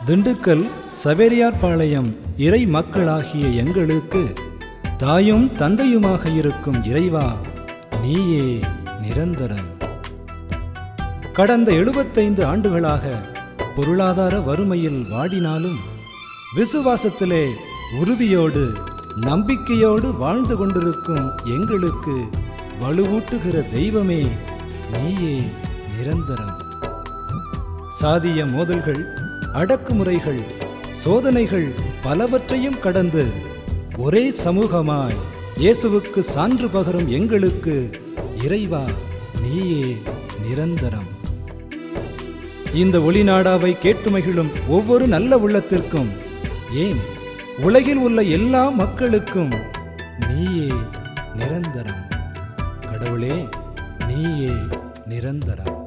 திண்டுக்கல் சவேரியார்பாளையம் இறை மக்களாகிய எங்களுக்கு தாயும் தந்தையுமாக இருக்கும் இறைவா நீயே நிரந்தரம் கடந்த எழுபத்தைந்து ஆண்டுகளாக பொருளாதார வறுமையில் வாடினாலும் விசுவாசத்திலே உறுதியோடு நம்பிக்கையோடு வாழ்ந்து கொண்டிருக்கும் எங்களுக்கு வலுவூட்டுகிற தெய்வமே நீயே நிரந்தரம் சாதிய மோதல்கள் அடக்குமுறைகள் சோதனைகள் பலவற்றையும் கடந்து ஒரே சமூகமாய் இயேசுவுக்கு சான்று பகரும் எங்களுக்கு இறைவா நீயே நிரந்தரம் இந்த ஒளிநாடாவை கேட்டு மகிழும் ஒவ்வொரு நல்ல உள்ளத்திற்கும் ஏன் உலகில் உள்ள எல்லா மக்களுக்கும் நீயே நிரந்தரம் கடவுளே நீயே நிரந்தரம்